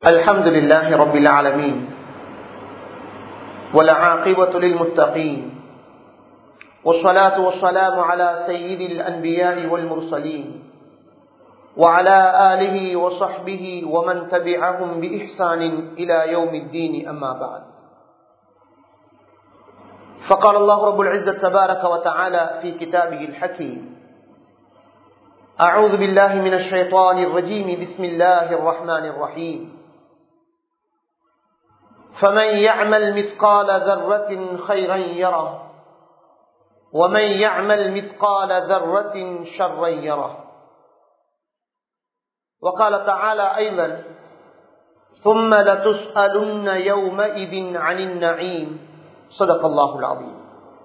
الحمد لله رب العالمين والعاقبة للمتقين والصلاة والسلام على سيد الأنبياء والمرسلين وعلى آله وصحبه ومن تبعهم بإحسان إلى يوم الدين أما بعد فقال الله رب العزة تبارك وتعالى في كتابه الحكيم أعوذ بالله من الشيطان الرجيم بسم الله الرحمن الرحيم فمن يعمل مثقال ذرة خيرا يره ومن يعمل مثقال ذرة شرا يره وقال تعالى أيضا ثم لتسألن يومئذ عن النعيم صدق الله العظيم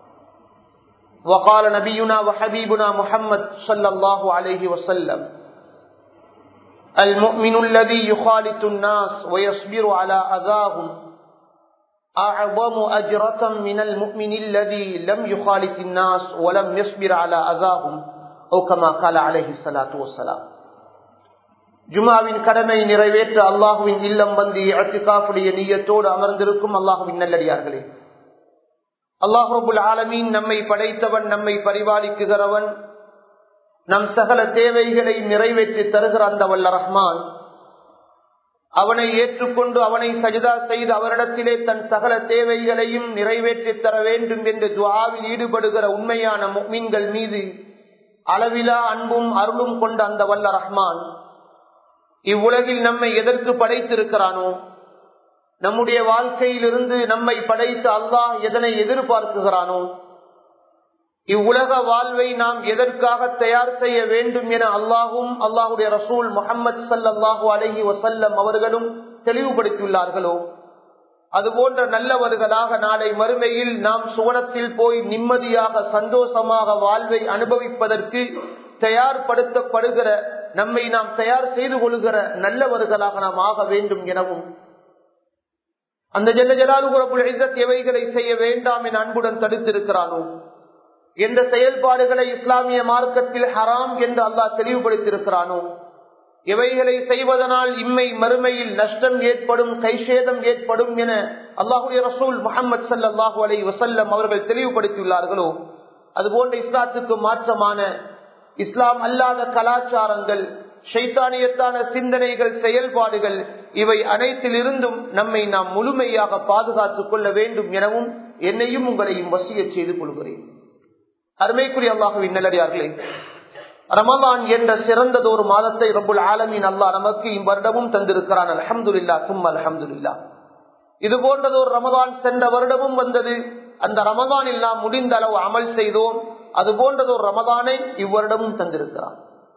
وقال نبينا وحبيبنا محمد صلى الله عليه وسلم المؤمن الذي يخالط الناس ويصبر على أذاهم أعظم أجرة من المؤمن الذي لم يخالط الناس ولم يصبر على أذاهم أو كما قال عليه الصلاة والسلام ஜுமாவின் கடமை நிறைவேற்ற அல்லாஹுவின் இல்லம் வந்து அத்திகாஃபுடைய நீயத்தோடு அமர்ந்திருக்கும் அல்லாஹுவின் நல்லடியார்களே அல்லாஹுபுல் ஆலமீன் நம்மை படைத்தவன் நம்மை பரிபாலிக்குகிறவன் நம் சகல தேவைகளை நிறைவேற்றி தருகிற அந்த வல்ல ரஹ்மான் அவனை ஏற்றுக்கொண்டு அவனை சஜிதா செய்து அவரிடத்திலே தன் சகல தேவைகளையும் நிறைவேற்றி தர வேண்டும் என்று துவாவில் ஈடுபடுகிற உண்மையான மீன்கள் மீது அளவிலா அன்பும் அருளும் கொண்ட அந்த வல்ல ரஹ்மான் இவ்வுலகில் நம்மை எதற்கு படைத்திருக்கிறானோ நம்முடைய வாழ்க்கையிலிருந்து நம்மை படைத்து அல்லாஹ் எதனை எதிர்பார்க்குகிறானோ இவ்வுலக வாழ்வை நாம் எதற்காக தயார் செய்ய வேண்டும் என அல்லாஹும் அல்லாஹுடைய ரசூல் முகமது சல்லாஹூ அலஹி வசல்லம் அவர்களும் தெளிவுபடுத்தியுள்ளார்களோ அதுபோன்ற நல்லவர்களாக நாளை மறுமையில் நாம் சுவனத்தில் போய் நிம்மதியாக சந்தோஷமாக வாழ்வை அனுபவிப்பதற்கு தயார்படுத்தப்படுகிற நம்மை நாம் தயார் செய்து கொள்கிற நல்லவர்களாக நாம் ஆக வேண்டும் எனவும் அந்த ஜெல்ல ஜலாலுகுரப்புல் எவைகளை செய்ய வேண்டாம் என அன்புடன் தடுத்திருக்கிறானோ எந்த செயல்பாடுகளை இஸ்லாமிய மார்க்கத்தில் ஹராம் என்று அல்லாஹ் தெளிவுபடுத்தியிருக்கிறானோ எவைகளை செய்வதனால் இம்மை மறுமையில் நஷ்டம் ஏற்படும் கைசேதம் ஏற்படும் என அல்லாஹுடைய ரசூல் முகமது சல்லாஹூ அலை வசல்லம் அவர்கள் தெளிவுபடுத்தியுள்ளார்களோ அதுபோன்ற இஸ்லாத்துக்கு மாற்றமான இஸ்லாம் அல்லாத கலாச்சாரங்கள் ஷைத்தானியத்தான சிந்தனைகள் செயல்பாடுகள் இவை அனைத்திலிருந்தும் நம்மை நாம் முழுமையாக பாதுகாத்துக் கொள்ள வேண்டும் எனவும் என்னையும் உங்களையும் வசிய செய்து கொள்கிறேன் அருமைக்குரிய அல்லாஹுவின் நல்லடியார்களே ரமதான் என்ற சிறந்ததொரு மாதத்தை ரபுல் ஆலமின் அல்லாஹ் நமக்கு இவ்வருடமும் தந்திருக்கிறான் அலமதுல்லா தும் அலமதுல்லா இது போன்றதொரு ரமதான் சென்ற வருடமும் வந்தது அந்த ரமதானில் நாம் முடிந்த அளவு அமல் செய்தோம் அது போன்றதொரு ரமதானை இவ்வருடமும் தந்திருக்கிறான்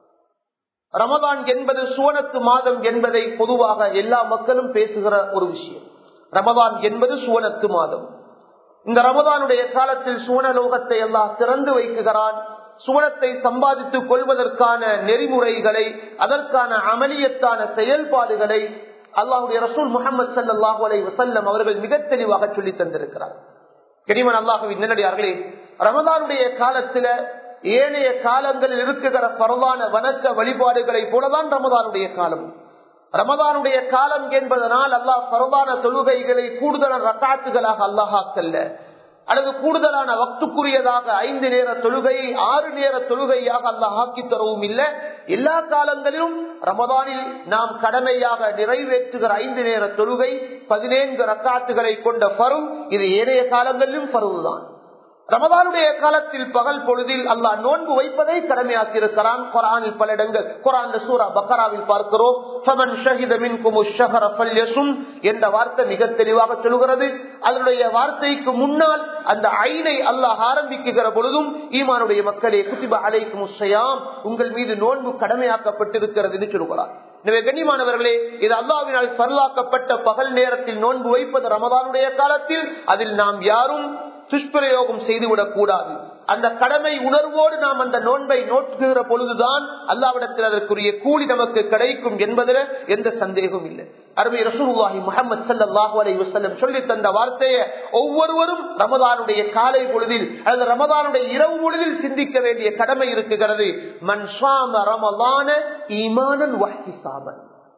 ரமதான் என்பது சுவனத்து மாதம் என்பதை பொதுவாக எல்லா மக்களும் பேசுகிற ஒரு விஷயம் ரமதான் என்பது சுவனத்து மாதம் இந்த ரமதானுடைய காலத்தில் சுவனலோகத்தை எல்லாம் திறந்து வைக்குகிறான் சுவனத்தை சம்பாதித்துக் கொள்வதற்கான நெறிமுறைகளை அதற்கான அமலியத்தான செயல்பாடுகளை அல்லாஹுடைய ரசூல் முகமது சல்லாஹூ அலை வசல்லம் அவர்கள் மிக தெளிவாக சொல்லி தந்திருக்கிறார் கனிமன் அல்லாஹுவின் நேரடியார்களே ரமதானுடைய காலத்துல ஏனைய காலங்களில் இருக்குகிற பரவான வணக்க வழிபாடுகளை போலதான் ரமதானுடைய காலம் ரமதானுடைய காலம் என்பதனால் அல்லாஹ் பரவான தொழுகைகளை கூடுதலான ரக்காத்துகளாக அல்லாஹாக்கல்ல அல்லது கூடுதலான வக்துக்குரியதாக ஐந்து நேர தொழுகையை ஆறு நேர தொழுகையாக அல்லாஹ் ஆக்கி தரவும் இல்லை எல்லா காலங்களிலும் ரமதானில் நாம் கடமையாக நிறைவேற்றுகிற ஐந்து நேர தொழுகை பதினேழு ரக்காத்துகளை கொண்ட பருவ் இது ஏனைய காலங்களிலும் பருவுதான் ரமதானுடைய காலத்தில் பகல் பொழுதில் அல்லாஹ் நோன்பு வைப்பதை கடமையாக்கி இருக்கிறான் குரானில் பல இடங்கள் குரான் சூரா பக்கராவில் பார்க்கிறோம் என்ற வார்த்தை மிக தெளிவாக சொல்கிறது அதனுடைய வார்த்தைக்கு முன்னால் அந்த ஐனை அல்லாஹ் ஆரம்பிக்குகிற பொழுதும் ஈமானுடைய மக்களே குத்திப அலைக்கும் உங்கள் மீது நோன்பு கடமையாக்கப்பட்டிருக்கிறது என்று சொல்கிறார் எனவே கண்ணியமானவர்களே இது அல்லாவினால் பரலாக்கப்பட்ட பகல் நேரத்தில் நோன்பு வைப்பது ரமதானுடைய காலத்தில் அதில் நாம் யாரும் துஷ்பிரயோகம் செய்துவிடக் கூடாது அந்த கடமை உணர்வோடு நாம் அந்த நோன்பை நோட்டுகிற பொழுதுதான் அல்லாவிடத்தில் அதற்குரிய கூலி நமக்கு கிடைக்கும் என்பதில் எந்த சந்தேகமும் இல்லை அருமை ரசூலுல்லாஹி முகமது சல்லாஹூ அலை வசல்லம் சொல்லி தந்த வார்த்தையை ஒவ்வொருவரும் ரமதானுடைய காலை பொழுதில் அல்லது ரமதானுடைய இரவு பொழுதில் சிந்திக்க வேண்டிய கடமை இருக்குகிறது மன்ஷாம ரமதான ஈமானன் வஹ்திசாபன்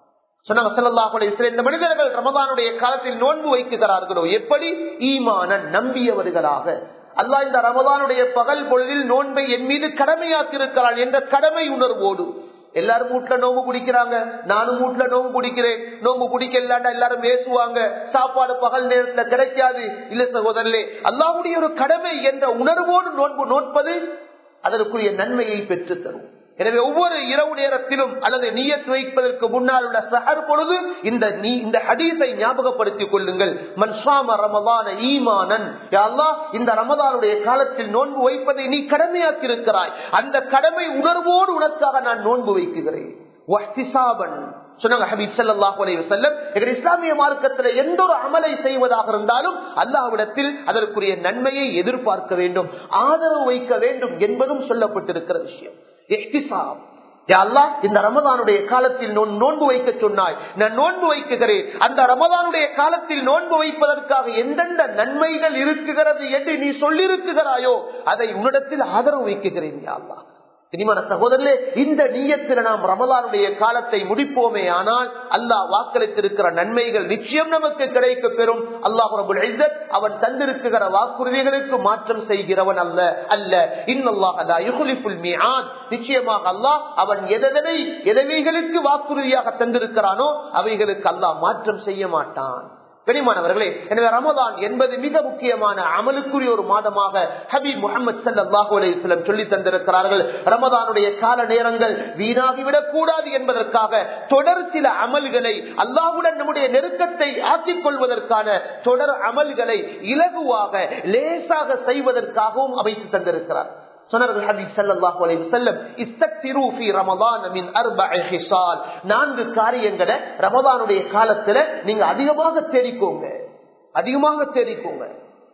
சொன்னாங்க ஸல்லல்லாஹு அலைஹி வஸல்லம், இந்த மனிதர்கள் ரமதானுடைய காலத்தில் நோன்பு வைக்கிறார்களோ எப்படி ஈமான நம்பியவர்களாக அல்லாஹ் இந்த ரமதானுடைய பகல் பொழுதில் நோன்பை என் மீது கடமையாக்கி இருக்கிறான் என்ற கடமை உணர்வோடு எல்லாரும் வீட்டுல நோம்பு பிடிக்கிறாங்க நானும் வீட்டுல நோம்பு பிடிக்கிறேன் நோம்பு பிடிக்கலாட்டா எல்லாரும் பேசுவாங்க சாப்பாடு பகல் நேரத்துல கிடைக்காது இல்ல சகோதரர்களே அல்லாஹ்வுடைய ஒரு கடமை என்ற உணர்வோடு நோன்பு நோட்பது அதற்குரிய நன்மையை பெற்று தரும் எனவே ஒவ்வொரு இரவு நேரத்திலும் அல்லது நீயத் வைப்பதற்கு முன்னால் உள்ள சஹர் பொழுது இந்த நீ இந்த ஹதீஸை ஞாபகப்படுத்திக் கொள்ளுங்கள் மன்சாம ரமதான ஈமானன் யா அல்லாஹ் இந்த ரமதானுடைய காலத்தில் நோன்பு வைப்பதை நீ கடமையாக்கி இருக்கிறாய் அந்த கடமை உணர்வோடு உனக்காக நான் நோன்பு வைக்குகிறேன் வஹ்திசாபன் சொன்னாங்க ஹபீப் ஸல்லல்லாஹு அலைஹி வஸல்லம் எங்கள் இஸ்லாமிய மார்க்கத்தில் எந்த ஒரு அமலை செய்வதாக இருந்தாலும் அல்லாஹ்விடத்தில் அதற்குரிய நன்மையை எதிர்பார்க்க வேண்டும் ஆதரவு வைக்க வேண்டும் என்பதும் சொல்லப்பட்டிருக்கிற விஷயம் இஹ்திசாப் யா அல்லாஹ், இந்த ரமதானுடைய காலத்தில் நோன் நோன்பு வைக்க சொன்னாய் நான் நோன்பு வைக்குகிறேன் அந்த ரமதானுடைய காலத்தில் நோன்பு வைப்பதற்காக எந்தெந்த நன்மைகள் இருக்குகிறது என்று நீ சொல்லியிருக்குகிறாயோ அதை உன்னிடத்தில் ஆதரவு வைக்குகிறேன் யா அல்லாஹ் இனிமான சகோதரர்களே இந்த நீயத்தில் நாம் ரமலானுடைய காலத்தை முடிப்போமே ஆனால் அல்லாஹ் வாக்களித்திருக்கிற நன்மைகள் நிச்சயம் நமக்கு கிடைக்க பெறும் அல்லாஹ் ரபுல் இஸ்ஸத் அவன் தந்திருக்கிற வாக்குறுதிகளுக்கு மாற்றம் செய்கிறவன் அல்ல அல்ல இன்னல்லாஹ் லா யுக்லிஃபுல் மிஆத் நிச்சயமாக அல்லாஹ் அவன் எதனை எதவைகளுக்கு வாக்குறுதியாக தந்திருக்கிறானோ அவைகளுக்கு அல்லாஹ் மாற்றம் செய்ய மாட்டான் கனிமானவர்களே எனவே ரமதான் என்பது மிக முக்கியமான அமலுக்குரிய ஒரு மாதமாக ஹபீப் முகமது சல்லாஹூ அலையம் சொல்லி தந்திருக்கிறார்கள் ரமதானுடைய கால நேரங்கள் வீணாகிவிடக் கூடாது என்பதற்காக தொடர் சில அமல்களை அல்லாஹுடன் நம்முடைய நெருக்கத்தை ஆக்கிக் கொள்வதற்கான தொடர் அமல்களை இலகுவாக லேசாக செய்வதற்காகவும் அமைத்து தந்திருக்கிறார் சொன்னார்கள் ஹபீப் ஸல்லல்லாஹு அலைஹி வஸல்லம் இஸ்தக்திரு ஃபீ ரமதான் மின் அர்பஇ ஹிசால் நான்கு காரியங்களை ரமதானுடைய காலத்துல நீங்க அதிகமாக தேடிக்கோங்க அதிகமாக தேடிக்கோங்க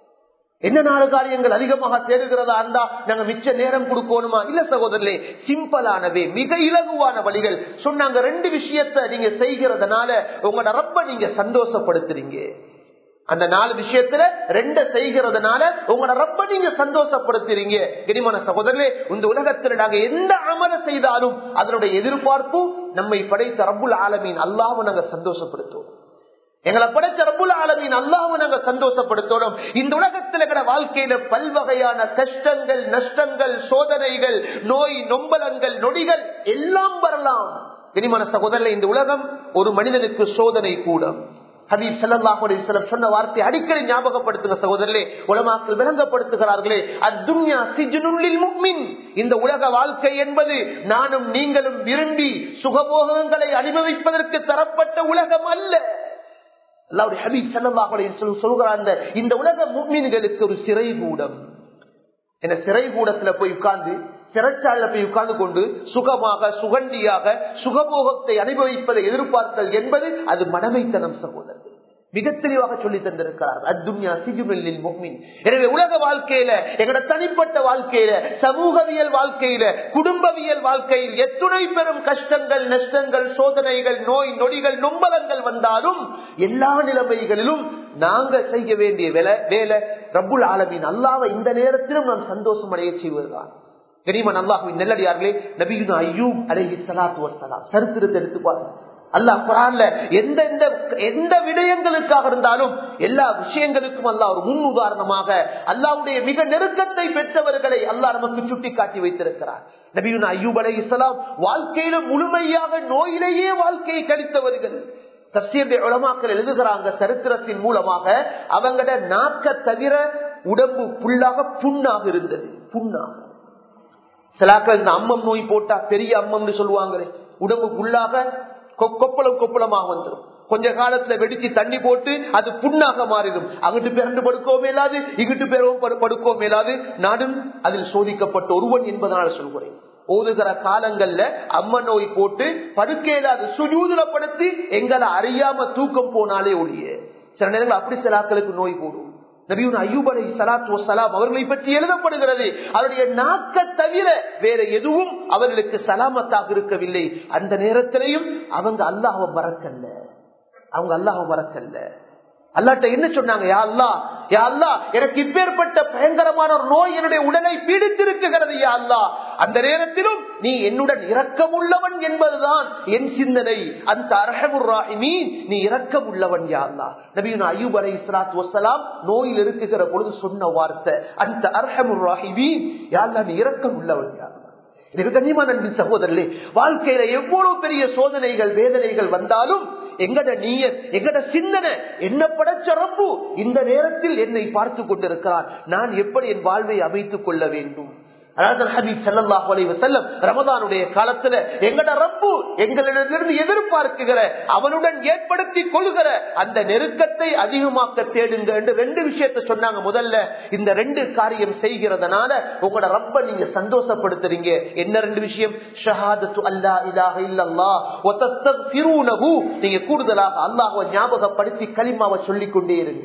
என்ன நாலு காரியங்கள் அதிகமாக தேடுகிறதா இருந்தா நாங்க மிச்ச நேரம் கொடுக்கணுமா இல்ல சகோதரர்களே சிம்பிளானவே மிக இலகுவான வழிகள் சொன்னாங்க ரெண்டு விஷயத்த நீங்க செய்கிறதுனால உங்களோட ரப்ப நீங்க சந்தோஷப்படுத்துறீங்க அந்த நாலு விஷயத்துல ரெண்ட செய்கிறதுனால உங்களோட ரப்ப நீங்க சந்தோஷப்படுத்துறீங்க கனிமான சகோதரர்களே இந்த உலகத்துல நாங்க எந்த அமல செய்தாலும் அதனுடைய எதிர்பார்ப்பு நம்மை படைத்த ரப்புல் ஆலமீன் அல்லாவும் நாங்க சந்தோஷப்படுத்துவோம் எங்களை படைச்ச ரப்புல் ஆலமீன் அல்லாவும் நாங்க சந்தோஷப்படுத்தணும் இந்த உலகத்துல இருக்கிற வாழ்க்கையில பல்வகையான கஷ்டங்கள் நஷ்டங்கள் சோதனைகள் நோய் நொம்பலங்கள் நொடிகள் எல்லாம் வரலாம் கனிமான சகோதரர்களே இந்த உலகம் ஒரு மனிதனுக்கு சோதனை கூடும் ஹபீப் ஸல்லல்லாஹு அலைஹி வஸல்லம் சொன்ன வார்த்தை அடிக்கடி ஞாபகப்படுத்துங்க சகோதரர்களே உலமாக்கள் விளங்கப்படுத்துகிறார்களே அத்துன்யா சிஜ்னுல் முஃமின் இந்த உலக வாழ்க்கை என்பது நானும் நீங்களும் விரும்பி சுகபோகங்களை அனுபவிப்பதற்கு தரப்பட்ட உலகம் அல்ல அல்லாஹ்வுடைய ஹபீப் ஸல்லல்லாஹு அலைஹி வஸல்லம் சொல்கிறார் அந்த இந்த உலக முஃமின்களுக்கு ஒரு சிறை கூடம் என்ன சிறை கூடத்துல போய் உட்கார்ந்து சிறைச்சாலையில போய் உட்கார்ந்து கொண்டு சுகமாக சுகண்டியாக சுகபோகத்தை அனுபவிப்பதை எதிர்பார்த்தல் என்பது அது மனமைத்தனம் சகோதரர்கள் மிக தெளிவாக சொல்லி தந்திருக்கிறார் அத்துன்யா சிஜுமெல்லில் முக்மின் எனவே உலக வாழ்க்கையில எங்களோட தனிப்பட்ட வாழ்க்கையில சமூகவியல் வாழ்க்கையில குடும்பவியல் வாழ்க்கையில் எத்துணை பெரும் கஷ்டங்கள் நஷ்டங்கள் சோதனைகள் நோய் நொடிகள் நொம்பலங்கள் வந்தாலும் எல்லா நிலைமைகளிலும் நாங்க செய்ய வேண்டிய வேலை வேலை ரப்புல் ஆலமின் அல்லாவை இந்த நேரத்திலும் நாம் சந்தோஷம் அடைய செய்வதுதான் கனிமன் அல்லாஹுவின் நெல்லடியார்களே நபியுன் ஐயூப் அலைஹி ஸலாத்து வஸ்ஸலாம் சரித்திரத்தை எடுத்து பாருங்க அல்லாஹ் குரான்ல எந்த எந்த எந்த விடயங்களுக்காக இருந்தாலும் எல்லா விஷயங்களுக்கும் அல்லாஹ் ஒரு முன் உதாரணமாக அல்லாவுடைய மிக நெருக்கத்தை பெற்றவர்களை அல்லாஹ் நமக்கு சுட்டி காட்டி வைத்திருக்கிறார் நபியுன் ஐயூப் அலை இஸ்லாம் வாழ்க்கையில முழுமையாக நோயிலேயே வாழ்க்கையை கழித்தவர்கள் தப்சீருடைய உலமாக்கள் எழுதுகிறாங்க சரித்திரத்தின் மூலமாக அவங்களோட நாக்க தவிர உடம்பு புல்லாக புண்ணாக இருந்தது புண்ணாக சிலாக்கள் இந்த அம்மம் நோய் போட்டா பெரிய அம்மம்னு சொல்லுவாங்களே உடம்பு புல்லாக கொப்பளம் கொப்பளமாக வந்துடும் கொஞ்ச காலத்துல வெடிச்சு தண்ணி போட்டு அது புண்ணாக மாறிடும் அங்கிட்டு பிறண்டு படுக்கவும் மேலாது இங்கிட்டு பிறவும் படுக்கவும் மேலாது நானும் அதில் சோதிக்கப்பட்ட ஒருவன் என்பதனால சொல்கிறேன் ஓதுகிற காலங்கள்ல அம்ம நோய் போட்டு படுக்கையில அது சுஜூதுலப்படுத்தி எங்களை அறியாம தூக்கம் போனாலே ஒழிய சில நேரங்கள் அப்படி சில ஆட்களுக்கு நோய் போடும் நபியூன் அய்யூப் அலை சலாத்து வசலாம் அவர்களை பற்றி எழுதப்படுகிறது அவருடைய நாக்க தவிர வேற எதுவும் அவர்களுக்கு சலாமத்தாக இருக்கவில்லை அந்த நேரத்திலையும் அவங்க அல்லாஹ மறக்கல்ல அவங்க அல்லாஹ மறக்கல்ல அல்லாட்ட என்ன சொன்னாங்க யா அல்லா யா அல்லா எனக்கு இப்பேற்பட்ட பயங்கரமான ஒரு நோய் என்னுடைய உடலை பீடித்திருக்கிறது யா அல்லா அந்த நேரத்திலும் நீ என்னுடன் இரக்கம் உள்ளவன் என்பதுதான் என் சிந்தனை அந்த அரகமுராஹிமீன் நீ இரக்கம் உள்ளவன் யாருலா நபியுன் அயூப் அலை இஸ்லாத் வசலாம் நோயில் இருக்குகிற பொழுது சொன்ன வார்த்தை அந்த அரகமுராஹிமீன் யாருலா நீ இரக்கம் உள்ளவன் யாருலா எனக்கு கண்ணியமான அன்பின் சகோதரர்களே வாழ்க்கையில எவ்வளவு பெரிய சோதனைகள் வேதனைகள் வந்தாலும் எங்கட நீயர் எங்கட சிந்தனை என்ன படைச்ச ரப்பு இந்த நேரத்தில் என்னை பார்த்து கொண்டிருக்கிறான் நான் எப்படி என் வாழ்வை அமைத்துக் கொள்ள வேண்டும் ரமதானுடைய காலத்துல எங்கட ரப்பு எங்களிடமிருந்து எதிர்பார்க்குகிற அவனுடன் ஏற்படுத்தி கொள்கிற அந்த நெருக்கத்தை அதிகமாக்க தேடுங்க என்று ரெண்டு விஷயத்தை சொன்னாங்க முதல்ல இந்த ரெண்டு காரியம் செய்கிறதுனால உங்களோட ரப்ப நீங்க சந்தோஷப்படுத்துறீங்க என்ன ரெண்டு விஷயம் ஷஹாதத்து அல்லா இலாஹ இல்லல்லா ஒத்தஸ்தக்ஃபிரூனஹு நீங்க கூடுதலாக அல்லாஹ்வை ஞாபகப்படுத்தி கலிமாவை சொல்லிக் கொண்டே இருங்க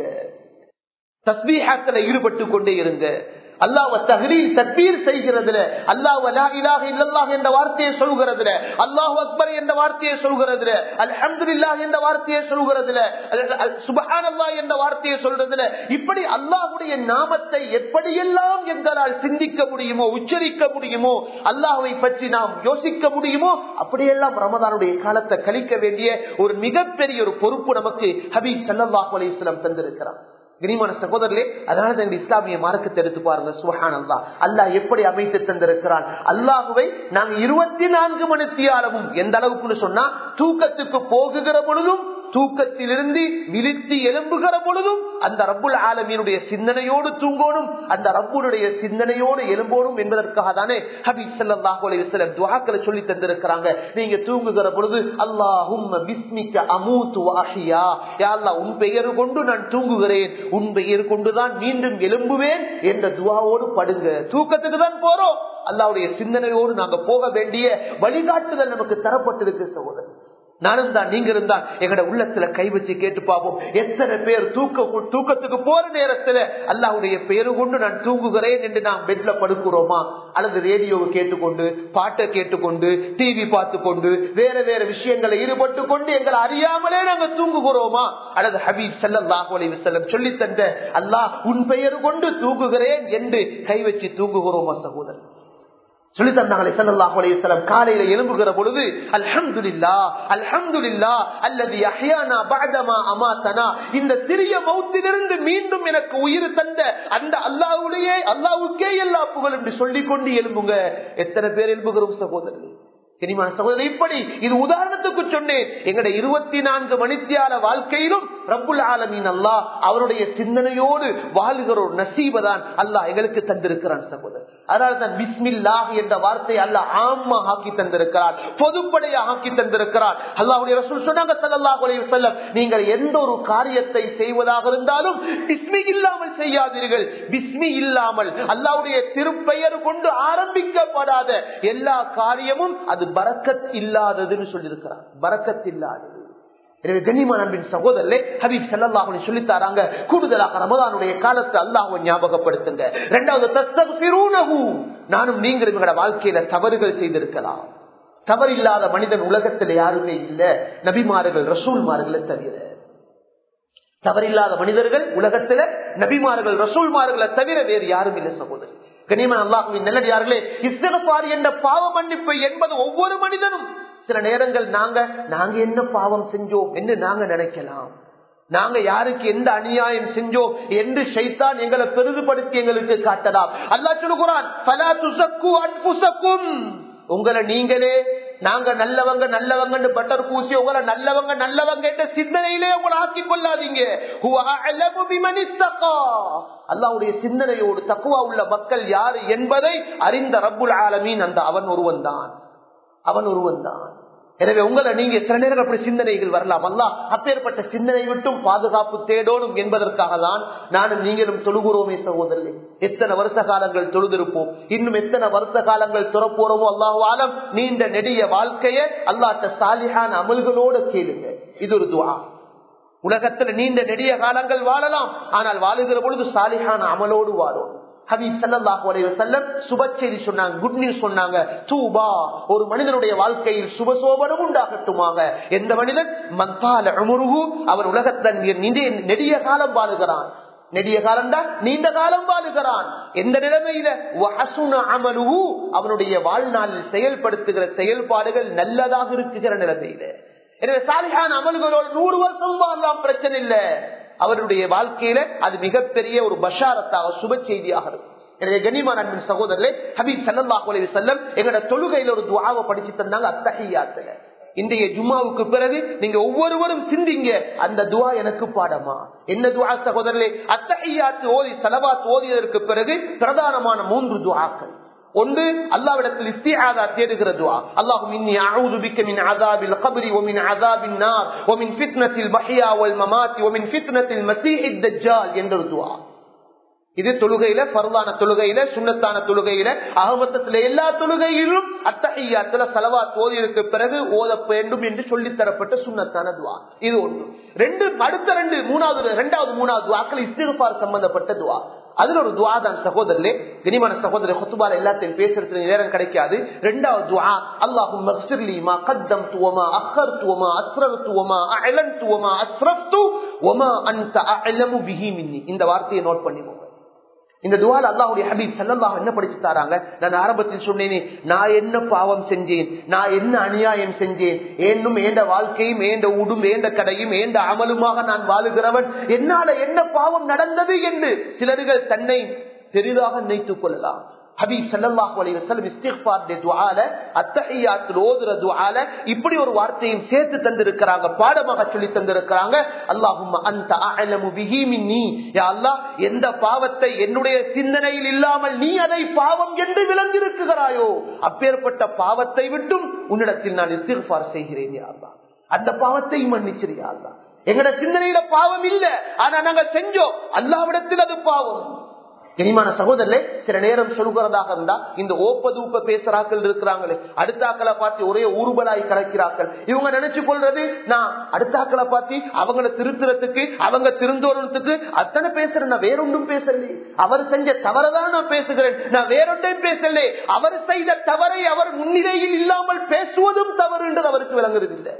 தஸ்பீஹாத்துல ஈடுபட்டு கொண்டே இருங்க அல்லாஹ் தஹ்ரீல் தக்பீர் செய்கிறதுல அல்லாஹ் லா இலாஹ இல்லல்லாஹ் என்ற வார்த்தையை சொல்கிறதுல அல்லாஹ் அக்பர் என்ற வார்த்தையை சொல்கிறதுல அல்ஹம்துலில்லாஹ் என்ற வார்த்தையை சொல்கிறதுல சுபஹானல்லாஹ் என்ற வார்த்தையை சொல்றதுல இப்படி அல்லாஹ்வுடைய நாமத்தை எப்படியெல்லாம் எங்களால் சிந்திக்க முடியுமோ உச்சரிக்க முடியுமோ அல்லாஹ்வை பற்றி நாம் யோசிக்க முடியுமோ அப்படியெல்லாம் ரமதானுடைய காலத்தை கழிக்க வேண்டிய ஒரு மிகப்பெரிய ஒரு பொறுப்பு நமக்கு ஹபீப் ஸல்லல்லாஹு அலைஹி வஸல்லம் தந்திருக்கிறார் கனிமான சகோதரர்களே அதனால இந்த இஸ்லாமிய மார்க்கத்தை எடுத்து பாருங்க சுஹான் அல்லா அல்லாஹ் எப்படி அமைத்து தந்திருக்கிறான் அல்லாஹுவை நாங்க இருபத்தி நான்கு மணித்தியாலமும் எந்த அளவுக்குன்னு சொன்னா தூக்கத்துக்கு போகுகிற பொழுதும் தூக்கத்திலிருந்து விழித்து எழும்புகிற பொழுதும் அந்த ரப்புல் ஆலமீனுடைய சிந்தனையோடு தூங்கோடும் அந்த ரப்புடைய சிந்தனையோடு எழும்போடும் என்பதற்காக தானே ஹபீப் ஸல்லல்லாஹு அலைஹி வஸல்லம் துஆக்களை சொல்லி தந்திருக்கிறாங்க நீங்க தூங்குகிற பொழுது அல்லாஹும்ம பிஸ்மிக்க அமூது வ அஹ்யா யா அல்லாஹ் உன் பெயர் கொண்டு நான் தூங்குகிறேன் உன் பெயர் கொண்டுதான் மீண்டும் எழும்புவேன் என்ற துவாவோடு படுங்க தூக்கத்துக்கு தான் போறோம் அல்லாவுடைய சிந்தனையோடு நாங்க போக வேண்டிய வழிகாட்டுதல் நமக்கு தரப்பட்டிருக்கு சகோதரர் நானும் தான் நீங்க இருந்தா எங்கட உள்ளத்துல கை வச்சு கேட்டு பார்ப்போம் எத்தனை பேர் தூக்க தூக்கத்துக்கு போற நேரத்துல அல்லாவுடைய பெயரு கொண்டு நான் தூங்குகிறேன் என்று நாம் பெட்ல படுக்கிறோமா அல்லது ரேடியோவை கேட்டுக்கொண்டு பாட்டை கேட்டுக்கொண்டு டிவி பார்த்து கொண்டு வேற வேற விஷயங்களை ஈடுபட்டு கொண்டு எங்களை அறியாமலே நாங்க தூங்குகிறோமா அல்லது ஹபீப் செல்லாஹ் செல்லம் சொல்லி தந்த அல்லாஹ் உன் பெயர் கொண்டு தூங்குகிறேன் என்று கை வச்சு தூங்குகிறோமா சகோதரன் சொல்லி தந்தாங்களே சல்லாஹ் அலையம் காலையில எழும்புகிற பொழுது அல்ஹம்துலில்லா அல்ஹம்துலில்லா அல்லது அஹ்யானா பஅதமா அமாத்தனா இந்த சிறிய மௌத்திலிருந்து மீண்டும் எனக்கு உயிர் தந்த அந்த அல்லாஹ்வுடைய அல்லாஹ்வுக்கே எல்லா புகழ் என்று சொல்லிக் கொண்டு எழும்புங்க எத்தனை பேர் எழும்புகிறோம் சகோதரர்களே தெரியுமா சகோதரர் இப்படி இது உதாரணத்துக்கு சொன்னேன் எங்கட இருபத்தி நான்கு மணித்தியால வாழ்க்கையிலும் ரப்புல் ஆலமீன் அல்லாஹ் அவருடைய சிந்தனையோடு வாழ்கிற ஒரு நசீபதான் அல்லாஹ் எங்களுக்கு தந்திருக்கிறான் சகோதரர் அதனால தான் பிஸ்மில்லாஹ் என்ற வார்த்தை அல்லாஹ் ஆமா ஆக்கி தந்திருக்கிறார் பொதுப்படையா ஆக்கி தந்திருக்கிறார் அல்லாஹுடைய ரசூல் சொன்னாங்க ஸல்லல்லாஹு அலைஹி வஸல்லம் நீங்கள் எந்த ஒரு காரியத்தை செய்வதாக இருந்தாலும் பிஸ்மி இல்லாமல் செய்யாதீர்கள் பிஸ்மி இல்லாமல் அல்லாஹ்வுடைய திருப்பெயர் கொண்டு ஆரம்பிக்கப்படாத எல்லா காரியமும் அது பரக்கத் இல்லாததுன்னு சொல்லியிருக்கிறார் பரக்கத் இல்லாதது எனவே கண்ணியமான அன்பின் சகோதரர்களே ஹபீப் ஸல்லல்லாஹு அலைஹி சொல்லி தராங்க கூடுதலாக ரமதானுடைய காலத்தை அல்லாஹ்வை ஞாபகப்படுத்துங்க இரண்டாவது தஸ்தக்ஃபிரூனஹு நானும் நீங்கள் எங்களோட வாழ்க்கையில தவறுகள் செய்திருக்கலாம் தவறில்லாத மனிதன் உலகத்தில் யாருமே இல்ல நபிமார்கள் ரசூல்மார்களை தவிர தவறில்லாத மனிதர்கள் உலகத்துல நபிமார்கள் ரசூல்மார்களை தவிர வேறு யாரும் இல்லை சகோதரி கனிமன் அல்லாஹுவின் நல்லடியார்களே இஸ்தகபாரி என்ற பாவ மன்னிப்பு என்பது ஒவ்வொரு மனிதனும் சில நேரங்கள் நாங்க நாங்க என்ன பாவம் செஞ்சோம் என்று நாங்க நினைக்கலாம் நாங்க யாருக்கு எந்த அநியாயம் செஞ்சோம் என்று ஷைத்தான் எங்களை பெரிதுபடுத்தி எங்களுக்கு காட்டலாம் அல்லாஹ் சொல்லுகிறான் "ஃபலா துஸக்கு அன்ஃபுஸக்கும்." உங்களை நீங்களே நாங்க நல்லவங்க நல்லவங்கன்னு பட்டர் பூசி உங்களை நல்லவங்க நல்லவங்க என்ற சிந்தனையிலே உங்களை ஆக்கிக் கொள்ளாதீங்க "ஹுவ அஅலமு பிமன் இத்தகா." அல்லாஹ்வுடைய சிந்தனையோடு தக்குவா உள்ள மக்கள் யாரு என்பதை அறிந்த ரப்புல் ஆலமீன் அந்த அவன் ஒருவன் தான் அவன் ஒருவன் தான் எனவே உங்களை நீங்க சில நேரம் அப்படி சிந்தனைகள் வரலாம் அல்ல அப்பேற்பட்ட சிந்தனை விட்டும் பாதுகாப்பு தேடோடும் என்பதற்காக தான் நானும் நீங்களும் தொழுகிறோமே சகோதரர்களே எத்தனை வருஷ காலங்கள் தொழுதிருப்போம் இன்னும் எத்தனை வருஷ காலங்கள் துறப்போறோமோ அல்லாஹாலம் நீண்ட நெடிய வாழ்க்கைய அல்லாட்ட சாலிஹான அமல்களோடு கேளுங்க இது ஒரு துவா உலகத்துல நீண்ட நெடிய காலங்கள் வாழலாம் ஆனால் வாழுகிற பொழுது சாலிஹான அமலோடு வாழும் ஹபீப் சல்லாஹூ அலைஹி வஸல்லம் சுப செய்தி சொன்னாங்க குட் நியூஸ் சொன்னாங்க தூபா ஒரு மனிதனுடைய வாழ்க்கையில் சுபசோபனம் உண்டாகட்டுமாக எந்த மனிதன் மந்தால அமுருகு அவன் உலகத்தன் நெடிய காலம் வாழுகிறான் நெடிய காலம் தான் நீண்ட காலம் வாழுகிறான் எந்த நிலைமையில வஹசுன அமலுஹு அவனுடைய வாழ்நாளில் செயல்படுத்துகிற செயல்பாடுகள் நல்லதாக இருக்குகிற நிலைமையில எனவே சாலிகான அமல்களோடு நூறு வருஷம் வாழலாம் பிரச்சனை இல்ல அவருடைய வாழ்க்கையில அது மிகப்பெரிய ஒரு பஷாரத்தாக சுப செய்தியாக இருக்கும் எனவே கனிமான் அன்பின் சகோதரர்களே ஹபீப் சல்லாஹ் அலைஹி வஸல்லம் எங்களோட தொழுகையில ஒரு துஆவை படிச்சு தந்தாங்க அத்தஹியாத்துல இன்றைய ஜும்மாவுக்கு பிறகு நீங்க ஒவ்வொருவரும் சிந்திங்க அந்த துவா எனக்கு பாடமா என்ன துவா சகோதரர்களே அத்தஹியாத்து ஓதி சலவாத் ஓதியதற்கு பிறகு பிரதானமான மூன்று துவாக்கள் ஒன்று அல்லாவிடத்தில் இஸ்திஆதா தேடுகிற துஆ அல்லாஹும் இன்னி அஊது பிக்க மின் அஸாபில் கப்ரி வ மின் அஸாபின் நார் வ மின் ஃபித்னத்தில் மஹ்யா வல் மமாத் வ மின் ஃபித்னத்தில் மஸீஹித் தஜ்ஜால் என்ற ஒரு துஆ இது தொழுகையில பரவான தொழுகையில சுண்ணத்தான தொழுகையில அகமத்தத்துல எல்லா தொழுகையிலும் அத்தகையாத்துல செலவா ஓதியதுக்கு பிறகு ஓத வேண்டும் என்று சொல்லி தரப்பட்ட சுண்ணத்தான துவா இது ஒன்று ரெண்டு அடுத்த ரெண்டு மூணாவது ரெண்டாவது மூணாவது துவாக்கள் இஸ்திருப்பார் சம்பந்தப்பட்ட துவா அதுல ஒரு துவா தான் சகோதரர்களே கனிமான சகோதரர் கொத்துபால எல்லாத்தையும் பேசுறதுக்கு நேரம் கிடைக்காது ரெண்டாவது துவா அல்லாஹும் மக்சிர்லி மா கத்தம் துவமா அஹர் துவமா அஸ்ரர் துவமா அலன் துவமா அஸ்ரப்து ஒமா அந்த அலமு பிஹி மின்னி இந்த வார்த்தையை நோட் பண்ணிக்கோங்க இந்த துவால் அல்லாஹுடைய ஹபீப் சல்லல்லாஹ் என்ன படிச்சு தாராங்க நான் ஆரம்பத்தில் சொன்னேனே நான் என்ன பாவம் செஞ்சேன் நான் என்ன அநியாயம் செஞ்சேன் ஏன்னும் ஏண்ட வாழ்க்கையும் ஏண்ட உடும் ஏண்ட கடையும் ஏண்ட அமலுமாக நான் வாழுகிறவன் என்னால என்ன பாவம் நடந்தது என்று சிலர்கள் தன்னை பெரிதாக நினைத்துக் கொள்ளலாம் ஹபீப் சல்லல்லாஹு அலைஹி வஸல்லம் இஸ்திக்ஃபார் துஆல அத்தஹியாத்தில் ஓதுற துஆல இப்படி ஒரு வார்த்தையும் சேர்த்து தந்திருக்கிறாங்க பாடமாக சொல்லி தந்திருக்கிறாங்க அல்லாஹும்ம அன்த அஅலமு பிஹி மின்னி யா அல்லாஹ் எந்த பாவத்தை என்னுடைய சிந்தனையில் இல்லாமல் நீ அதை பாவம் என்று விளங்கியிருக்கிறாயோ அப்பேற்பட்ட பாவத்தை விட்டும் உன்னிடத்தில் நான் இஸ்திக்ஃபார் செய்கிறேன் யா அல்லாஹ் அந்த பாவத்தை மன்னிச்சிரியா அல்லாஹ் எங்கட சிந்தனையில பாவம் இல்ல ஆனா நாங்க செஞ்சோம் அல்லாவிடத்தில் அது பாவம் இனிமான சகோதரர்களே சில நேரம் சொல்கிறதாக இருந்தா இந்த ஓப்பது ஊப்ப பேசுறாக்கள் இருக்கிறாங்களே அடுத்த ஆக்களை பார்த்து ஒரே ஊர்வலாய் கலைக்கிறார்கள் இவங்க நினைச்சு கொள்றது நான் அடுத்த ஆக்களை பார்த்து அவங்கள திருத்துறதுக்கு அவங்க திருந்தோறதுக்கு அத்தனை பேசுறேன் நான் வேறொன்றும் பேசல அவர் செஞ்ச தவறதான் நான் பேசுகிறேன் நான் வேறொன்றையும் பேசல அவர் செய்த தவறை அவர் முன்னிலையில் இல்லாமல் பேசுவதும் தவறு என்று அவருக்கு விளங்குறது இல்லை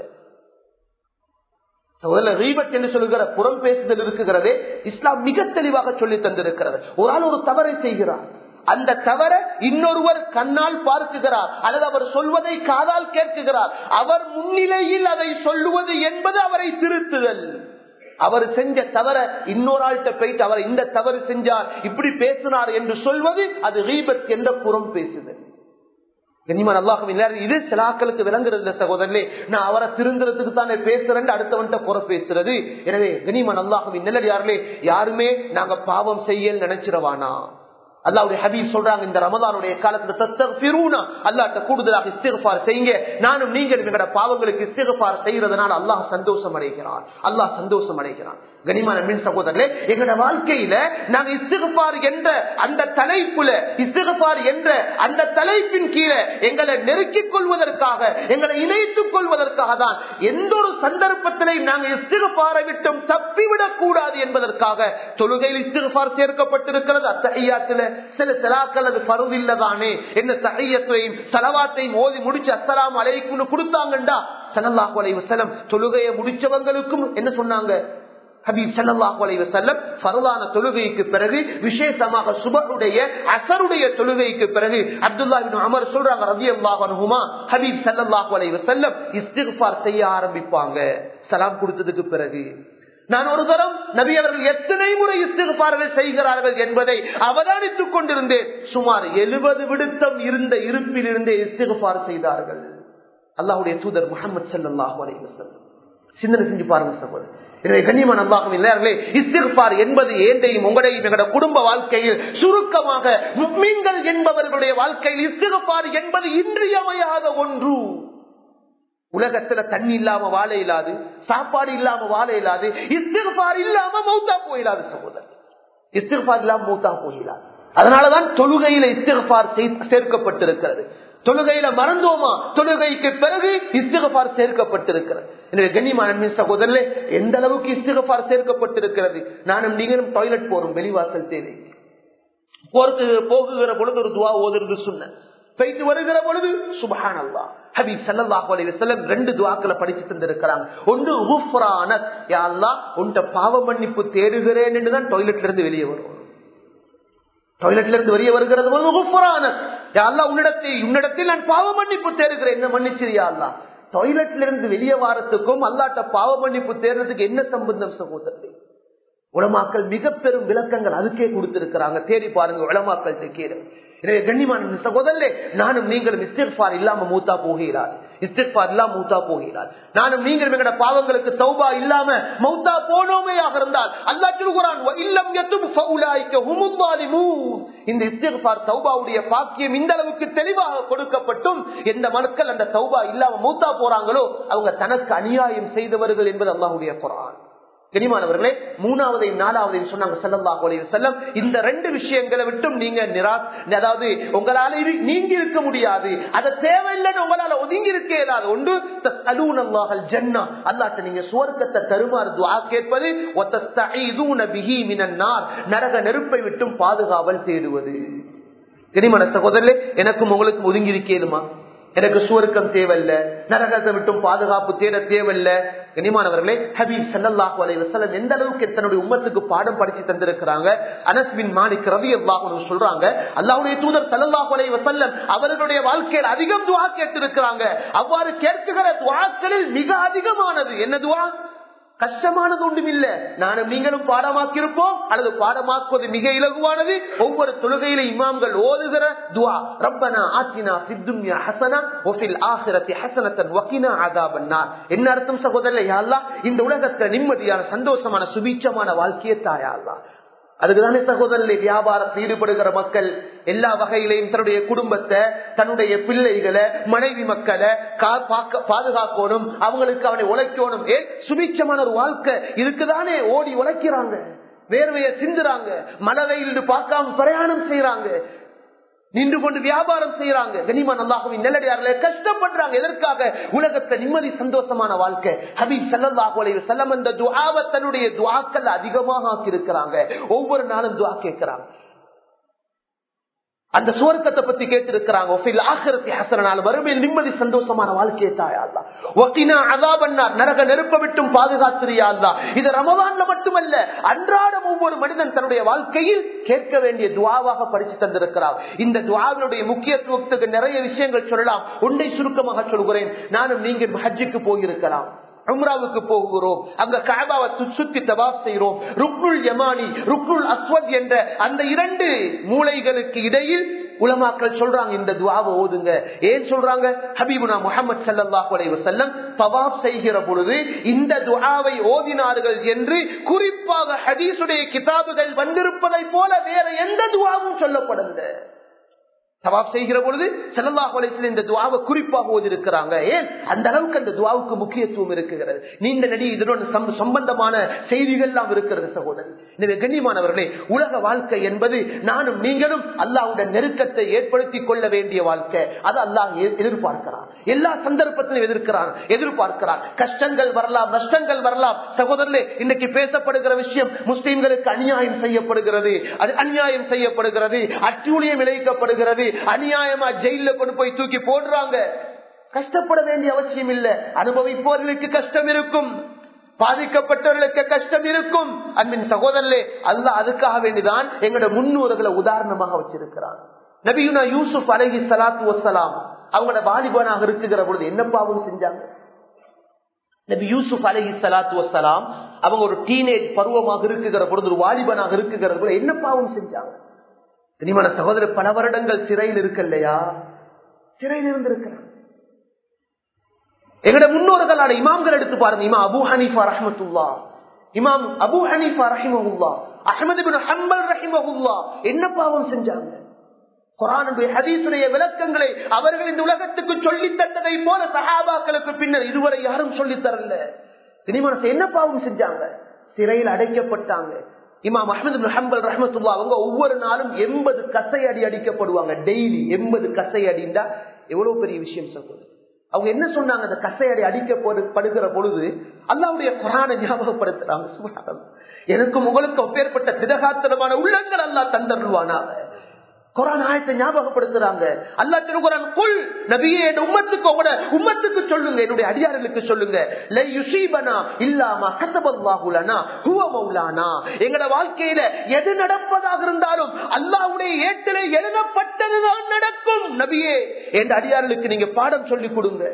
என்று சொல்லுகிற புறம் பேசுதல் இருக்குகிறதே இஸ்லாம் மிக தெளிவாக சொல்லி தந்திருக்கிறது ஒரு ஆள் ஒரு தவறை செய்கிறார் அந்த தவற இன்னொருவர் கண்ணால் பார்க்குகிறார் அல்லது அவர் சொல்வதை காதால் கேட்குகிறார் அவர் முன்னிலையில் அதை சொல்லுவது என்பது அவரை திருத்துதல் அவர் செஞ்ச தவற இன்னொரு ஆள்கிட்ட போயிட்டு அவர் இந்த தவறு செஞ்சார் இப்படி பேசினார் என்று சொல்வது அது ரீபத் என்ற புறம் பேசுதல் கனிமான் அல்லாஹுவின் இது சிலாக்களுக்கு விளங்குறது சகோதரர்களே நான் அவரை திருந்துறதுக்கு தானே பேசுறேன் அடுத்தவன்ட்ட புற பேசுறது எனவே கனிமான் அல்லாஹுவின் நல்லடியார்களே யாருமே நாங்க பாவம் செய்ய நினைச்சிடவானா அல்லாவுடைய ஹபீப் சொல்றாங்க இந்த ரமதானுடைய காலத்துல அல்லாட்ட கூடுதலாக இஸ்திகபார் செய்யுங்க நானும் நீங்கள் எங்களோட பாவங்களுக்கு இஸ்திகபார் செய்யறதுனால அல்லாஹ் சந்தோஷம் அடைகிறான் அல்லாஹ் சந்தோஷம் அடைகிறான் கனிமான மின் சகோதரர்களே எங்களோட வாழ்க்கையில நாங்க இஸ்திகபார் என்ற அந்த தலைப்புல இஸ்திகபார் என்ற அந்த தலைப்பின் கீழே எங்களை நெருக்கிக் கொள்வதற்காக எங்களை இணைத்துக் கொள்வதற்காக தான் எந்த ஒரு சந்தர்ப்பத்திலையும் நாங்கள் இஸ்திகபாரை விட்டும் தப்பிவிடக் கூடாது என்பதற்காக தொழுகையில் இஸ்திகபார் சேர்க்கப்பட்டிருக்கிறது அத்தகையாத்துல சில சிலாக்கள் அது பருவில்லதானே என்ன தகையத்தையும் செலவாத்தையும் ஓதி முடிச்சு அஸ்லாம் அலைக்குன்னு கொடுத்தாங்கண்டா சனல்லாஹு அலைவ செலம் தொழுகையை முடிச்சவங்களுக்கும் என்ன சொன்னாங்க ஹபீப் சல்லாஹு அலைவ செல்லம் பரவான தொழுகைக்கு பிறகு விசேஷமாக சுபருடைய அசருடைய தொழுகைக்கு பிறகு அப்துல்லா அமர் சொல்றாங்க ரவி அல்லாஹுமா ஹபீப் சல்லாஹு அலைவ செல்லம் இஸ்திஃபார் செய்ய ஆரம்பிப்பாங்க சலாம் கொடுத்ததுக்கு பிறகு நான் ஒரு தரம் நபி அவர்கள் எத்தனை முறை இஸ்திகார்கள் செய்கிறார்கள் என்பதை அவதானித்துக் கொண்டிருந்தேன் சுமார் எழுபது விடுத்தம் இருந்த இருப்பில் இருந்தே இஸ்திகார் செய்தார்கள் அல்லாஹுடைய தூதர் முகமது சல்லாஹூ அலைவசம் சிந்தனை செஞ்சு பாருங்க சகோதரர் எனவே கண்ணியமான அல்லாஹும் இல்லையார்களே இஸ்திகார் என்பது ஏண்டையும் உங்களையும் எங்களோட குடும்ப வாழ்க்கையில் சுருக்கமாக முக்மீன்கள் என்பவர்களுடைய வாழ்க்கையில் இஸ்திகார் என்பது இன்றியமையாத ஒன்று உலகத்துல தண்ணி இல்லாம வாழ இல்லாது சாப்பாடு இல்லாம வாழ இல்லாது இஸ்திகார் இல்லாம மௌத்தா போயிடாது சகோதரர் இஸ்திகார் இல்லாம மௌத்தா போயிடாது அதனாலதான் தொழுகையில இஸ்திகார் சேர்க்கப்பட்டிருக்கிறது தொழுகையில மறந்தோமா தொழுகைக்கு பிறகு இஸ்திகபார் சேர்க்கப்பட்டிருக்கிறது எனவே கண்ணியமான சகோதரர்களே எந்த அளவுக்கு இஸ்திகபார் சேர்க்கப்பட்டிருக்கிறது நானும் நீங்களும் டாய்லெட் போறோம் வெளிவாசல் தேவை போறது போகுகிற பொழுது ஒரு துவா ஓதுறது சொன்ன போயிட்டு வருகிற பொழுது சுபஹான் அல்லா ஹபீப் ஸல்லல்லாஹு அலைஹி வஸல்லம் ரெண்டு துஆக்களை படிச்சு தந்திருக்கிறாங்க ஒன்று குஃப்ரானக் யா அல்லாஹ் உன்ட பாவ மன்னிப்பு தேடுகிறேன் என்று தான் டாய்லெட்ல இருந்து வெளியே வரும் டாய்லெட்ல இருந்து வெளியே வருகிறது போது குஃப்ரானக் யா அல்லாஹ் உன்னிடத்தை உன்னிடத்தில் நான் பாவ மன்னிப்பு தேடுகிறேன் என்ன மன்னிச்சிரியா அல்லாஹ் டாய்லெட்ல இருந்து வெளியே வாரத்துக்கும் அல்லாட்ட பாவ மன்னிப்பு தேடுறதுக்கு என்ன சம்பந்தம் சகோதரத்தை உலமாக்கள் மிக பெரும் விளக்கங்கள் அதுக்கே கொடுத்திருக்கிறாங்க தேடி பாருங்க உலமாக்கள் கேடு எனவே கண்ணிமான சகோதரே நானும் நீங்களும் இஸ்திஃபார் இல்லாம மூத்தா போகிறார் இஸ்திஃபார் இல்லாம மூத்தா போகிறார் நானும் நீங்களும் எங்கட பாவங்களுக்கு தௌபா இல்லாம மௌத்தா போனோமையாக இருந்தால் அல்லா சொல்கிறான் இல்லம் எத்தும் ஃபவுலாய்க்க ஹுமுல் ஸாலிமூன். இந்த இஸ்திஃபார் தௌபாவுடைய பாக்கியம் இந்த அளவுக்கு தெளிவாக கொடுக்கப்பட்டும் எந்த மக்கள் அந்த தௌபா இல்லாம மூத்தா போறாங்களோ அவங்க தனக்கு அநியாயம் செய்தவர்கள் என்பது அல்லாஹ்வுடைய குரான் கனிமானவர்களே மூணாவது நாலாவது சொன்னாங்க செல்லல்லாஹு அலைஹி வஸல்லம் இந்த ரெண்டு விஷயங்களை விட்டும் நீங்க நிரா அதாவது உங்களால இரு- நீங்கி இருக்க முடியாது அது தேவையில்லைன்னு உங்களால ஒதுங்கி இருக்க இயலாது ஒன்று தஸ்அலூனல்லாஹல் ஜன்னா அல்லாஹ்ட்ட நீங்க சுவர்க்கத்தை தருமாறு துஆ கேட்பது வத்தஸ்தஈதுன பிஹி மினன் நார் நரக நெருப்பை விட்டும் பாதுகாவல் தேடுவது கனிமான சகோதரர்களே எனக்கும் உங்களுக்கும் ஒதுங்கி இருக்கேனுமா எனக்கு சுவர்க்கம் தேவையில்ல நரகத்தை விட்டும் பாதுகாப்பு தேட தேவையில்ல கனிமானவர்களே ஹபீப் ஸல்லல்லாஹு அலைஹி வஸல்லம் எந்த அளவுக்கு தன்னுடைய உம்மத்துக்கு பாடம் படிச்சு தந்திருக்கிறாங்க அனஸ் பின் மாலிக் ரலியல்லாஹு அன்ஹு சொல்றாங்க அல்லாஹ்வுடைய தூதர் ஸல்லல்லாஹு அலைஹி வஸல்லம் அவர்களுடைய வாழ்க்கையில் அதிகம் துஆ கேட்டிருக்கிறாங்க அவ்வாறு கேட்கிற துஆக்களில் மிக அதிகமானது என்ன துஆ கஷ்டமானது ஒன்றும் இல்ல நானும் நீங்களும் பாடமாக்கி இருப்போம் அல்லது பாடமாக்குவது மிக இலகுவானது ஒவ்வொரு தொழுகையில இமாம்கள் ஓதுகிற துவா ரப்பனா ஆத்தினா ஃபித்துன்யா ஹசனா ஒஃபில் ஆஹிரத்தி ஹசனத்தன் வக்கினா அதாபன்னார் என்ன அர்த்தம் சகோதரர் யா அல்லாஹ் இந்த உலகத்துல நிம்மதியான சந்தோஷமான சுபீட்சமான வாழ்க்கையை தாயா அல்லாஹ் அதுக்குதானே சகோதரர்களே வியாபாரத்தில் ஈடுபடுகிற மக்கள் எல்லா வகையிலையும் தன்னுடைய குடும்பத்தை தன்னுடைய பிள்ளைகளை மனைவி மக்களை கா- பாக்க- பாதுகாக்கணும் அவங்களுக்கு அவனை உழைக்கணும் ஏன் சுபீட்சமான ஒரு வாழ்க்கை இருக்குதானே ஓடி உழைக்கிறாங்க வேர்வையை சிந்துறாங்க மழை வெயில் பார்க்காம பிரயாணம் செய்யறாங்க நின்று கொண்டு வியாபாரம் செய்யறாங்க கனிமான் அல்லாஹுவின் நெல்லடியார்களே கஷ்டப்படுறாங்க எதற்காக உலகத்தை நிம்மதி சந்தோஷமான வாழ்க்கை ஹபீப் ஸல்லல்லாஹு அலைஹி வஸல்லம் அந்த துஆவை தன்னுடைய துஆக்கள் அதிகமாக ஆக்கி இருக்கிறாங்க ஒவ்வொரு நாளும் துஆ கேட்கிறாங்க அந்த சுவர்க்கத்தை பத்தி கேட்டிருக்கிறாங்க "ஒஃபில் ஆখিরাতি ஹஸனான வறுமையில் நிம்மதி சந்தோஷமான வாழ்க்கையை தாயா அல்லாஹ் வகினா அஸாபன்னார் நரக நெருப்ப விட்டும் பாதுகாத்திரியா அல்லாஹ் இது ரமலான்ல மட்டுமல்ல அன்றாடம் ஒவ்வொரு மனிதன் தன்னுடைய வாழ்க்கையில் கேட்க வேண்டிய துஆவாக படிச்சு தந்திருக்கிறார் இந்த துஆவினுடைய முக்கியத்துவத்துக்கு நிறைய விஷயங்கள் சொல்லலாம் ஒன்றை சுருக்கமாக சொல்கிறேன் நானும் நீங்கள் ஹஜ்ஜுக்கு போயிருக்கலாம் உம்ராவுக்கு போகிறோம் அங்க காபாவை சு- சுத்தி தவாப் செய்கிறோம் ருக்னுல் யமானி ருக்னுல் அஸ்வத் என்ற அந்த இரண்டு மூளைகளுக்கு இடையில் உலமாக்கள் சொல்றாங்க இந்த துவாவை ஓதுங்க ஏன் சொல்றாங்க ஹபீபுனா முஹம்மது ஸல்லல்லாஹு அலைஹி வஸல்லம் தவாப் செய்கிற பொழுது இந்த துஆவை ஓதினார்கள் என்று குறிப்பாக ஹதீஸுடைய கிதாபுகள் வந்திருப்பதை போல வேற எந்த துவாவும் சொல்லப்படவில்லை தவாப் செய்கிற பொழுது செல்லல்லாஹு அலைஹி வஸல்லம் இந்த துவாவை குறிப்பாக ஓதிருக்கிறாங்க ஏன் அந்த அளவுக்கு அந்த துவாவுக்கு முக்கியத்துவம் இருக்குகிறது நீண்ட நடி இதனோட சம்ப- சம்பந்தமான செய்திகள் எல்லாம் இருக்கிறது சகோதரர் எனவே கண்ணியமானவர்களே உலக வாழ்க்கை என்பது நானும் நீங்களும் அல்லாஹ்வுடைய நெருக்கத்தை ஏற்படுத்திக் கொள்ள வேண்டிய வாழ்க்கை அது அல்லாஹ் எ- எதிர்பார்க்கிறான் எல்லா சந்தர்ப்பத்திலும் எதிர்க்கிறான் எதிர்பார்க்கிறான் கஷ்டங்கள் வரலாம் நஷ்டங்கள் வரலாம் சகோதரர்களே இன்னைக்கு பேசப்படுகிற விஷயம் முஸ்லிம்களுக்கு அநியாயம் செய்யப்படுகிறது அது அநியாயம் செய்யப்படுகிறது அட்டூழியம் இழைக்கப்படுகிறது அநியாயமா ஜெயில கொண்டு போய் தூக்கி போடுறாங்க கஷ்டப்பட வேண்டிய அவசியம் இல்லை அனுபவிப்பவர்களுக்கு கஷ்டம் இருக்கும் பாதிக்கப்பட்டவர்களுக்கு கஷ்டம் இருக்கும் அன்பின் சகோதரர்களே அல்லாஹ் அதுக்காக வேண்டிதான் எங்களோட முன்னோர்களை உதாரணமாக வச்சிருக்கிறான் நபியுனா யூசுப் அலஹி சலாத்து வசலாம் அவங்களோட வாலிபனாக இருக்குகிற பொழுது என்ன பாவம் செஞ்சாங்க நபி யூசுப் அலஹி சலாத்து வசலாம் அவங்க ஒரு டீனேஜ் பருவமாக இருக்குகிற பொழுது ஒரு வாலிபனாக இருக்குகிற பொழுது என்ன பாவம் செஞ்சாங்க தெரியுமான சகோதரர் பல வருடங்கள் சிறையில் இருக்கு இல்லையா சிறையில் இருந்திருக்கிறாங்க எங்கட முன்னோர்களான இமாம்கள் எடுத்து பாருங்க இமாம் அபு ஹனீஃபா ரஹமத்துல்லா இமாம் அபு ஹனீஃபா ரஹிமஹுல்லா அஹமது பின் ஹம்பல் ரஹிமஹுல்லா என்ன பாவம் செஞ்சாங்க குரானுடைய ஹதீசுடைய விளக்கங்களை அவர்கள் இந்த உலகத்துக்கு சொல்லி தந்ததை போல சஹாபாக்களுக்கு பின்னர் இதுவரை யாரும் சொல்லி தரல சினிமானத்தை என்ன பாவம் செஞ்சாங்க சிறையில் அடைக்கப்பட்டாங்க இமாம் அஹமது பின் ஹம்பல் ரஹமத்துல்லா அவங்க ஒவ்வொரு நாளும் எண்பது கசை அடி அடிக்கப்படுவாங்க டெய்லி எண்பது கசை அடிந்தா எவ்வளவு பெரிய விஷயம் சொல்றது அவங்க என்ன சொன்னாங்க அந்த கசையடி அடிக்கப்படுகிற பொழுது அல்லாவுடைய குரானை ஞாபகப்படுத்துறாங்க சுபஹானல்லாஹ். எனக்கும் உங்களுக்கு அப்பேற்பட்ட திடகாத்திரமான உள்ளங்கள் அல்லா தந்தருவானாக குரான் ஆயத்தை ஞாபகப்படுத்துறாங்க அல்லா திருக்குறான் குல் நபியே என் உம்மத்துக்கு உங்களோட உம்மத்துக்கு சொல்லுங்க என்னுடைய அடியார்களுக்கு சொல்லுங்க லை யுசீபனா இல்லாமா கத்தபல்லாஹுலனா ஹுவ மௌலானா எங்கட வாழ்க்கையில எது நடப்பதாக இருந்தாலும் அல்லாஹ்வுடைய ஏட்டிலே எழுதப்பட்டதுதான் நடக்கும் நபியே என் அடியார்களுக்கு நீங்க பாடம் சொல்லி கொடுங்க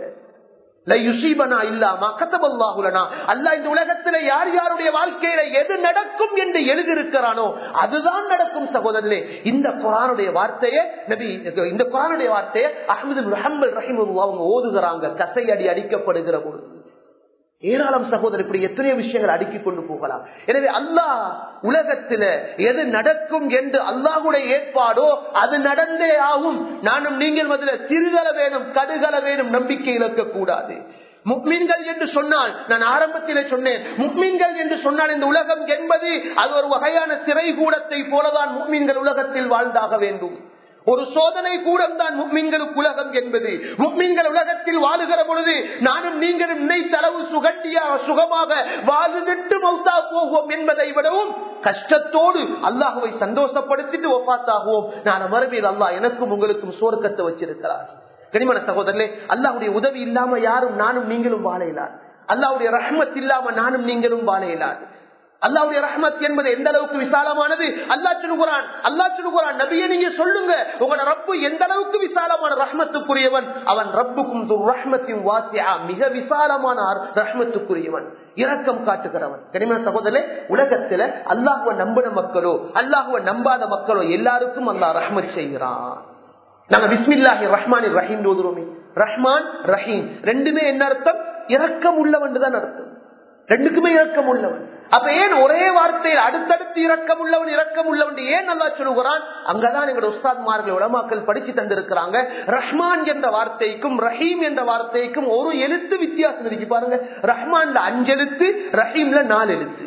அல்ல இந்த உலகத்துல யார் யாருடைய வாழ்க்கையில எது நடக்கும் என்று எழுதியிருக்கிறானோ அதுதான் நடக்கும் சகோதரர்களே இந்த குரானுடைய வார்த்தையை நபி இந்த குரானுடைய வார்த்தையை அஹமது முஹம்மது ரஹிம் அவங்க ஓதுகிறாங்க கசையடி அடிக்கப்படுகிற பொழுது ஏராளம் சகோதரர் இப்படி எத்தனையோ விஷயங்கள் அடுக்கி கொண்டு போகலாம் எனவே அல்லாஹ் உலகத்துல எது நடக்கும் என்று அல்லாஹுடைய ஏற்பாடோ அது நடந்தே ஆகும் நானும் நீங்கள் முதல்ல சிறுகல வேணும் கடுகல வேணும் நம்பிக்கை இழக்க கூடாது முக்மீன்கள் என்று சொன்னால் நான் ஆரம்பத்திலே சொன்னேன் முக்மீன்கள் என்று சொன்னால் இந்த உலகம் என்பது அது ஒரு வகையான சிறை கூடத்தை போலதான் முக்மீன்கள் உலகத்தில் வாழ்ந்தாக வேண்டும் ஒரு சோதனை கூடம் தான் முக்மீன்களுக்கு உலகம் என்பது முக்மீன்கள் உலகத்தில் வாழுகிற பொழுது நானும் நீங்களும் நினைத்தளவு சுகண்டியாக சுகமாக வாழ்ந்துட்டு மௌத்தா போவோம் என்பதை விடவும் கஷ்டத்தோடு அல்லாஹுவை சந்தோஷப்படுத்திட்டு ஒப்பாத்தாகுவோம் நான் மறுமையில் அல்லாஹ் எனக்கும் உங்களுக்கும் சோர்க்கத்தை வச்சிருக்கிறார் கனிமன சகோதரர்களே அல்லாஹுடைய உதவி இல்லாம யாரும் நானும் நீங்களும் வாழ இயலாது அல்லாவுடைய ரஹ்மத் இல்லாம நானும் நீங்களும் வாழ இயலாது அல்லாவுடைய ரஹ்மத் என்பது எந்த அளவுக்கு விசாலமானது அல்லா சொல்லுகிறான் அல்லா சொல்லுகிறான் நபியை நீங்க சொல்லுங்க உங்களோட ரப்பு எந்த அளவுக்கு விசாலமான ரஹ்மத்துக்குரியவன் அவன் ரப்புக்கும் ரஹ்மத்தின் வாசியா மிக விசாலமான ரஹ்மத்துக்குரியவன் இரக்கம் காட்டுகிறவன் கனிமன சகோதரே உலகத்துல அல்லாஹுவ நம்பின மக்களோ அல்லாஹுவ நம்பாத மக்களோ எல்லாருக்கும் அல்லாஹ் ரஹ்மத் செய்கிறான் நாங்க பிஸ்மில்லாஹி ரஹ்மான் ரஹீம் ஓதுறோமே ரஹ்மான் ரஹீம் ரெண்டுமே என்ன அர்த்தம் இரக்கம் உள்ளவன் தான் அர்த்தம் ரெண்டுக்குமே இரக்கம் உள்ளவன் அப்ப ஏன் ஒரே வார்த்தையில் அடுத்தடுத்து இரக்கம் உள்ளவன் இரக்கம் உள்ளவன் ஏன் நல்லா சொல்லுகிறான் அங்கதான் எங்களோட உஸ்தாத்மார்கள் உலமாக்கள் படிச்சு தந்திருக்கிறாங்க ரஹ்மான் என்ற வார்த்தைக்கும் ரஹீம் என்ற வார்த்தைக்கும் ஒரு எழுத்து வித்தியாசம் இருக்கு பாருங்க ரஹ்மான்ல அஞ்சு எழுத்து ரஹீம்ல நாலு எழுத்து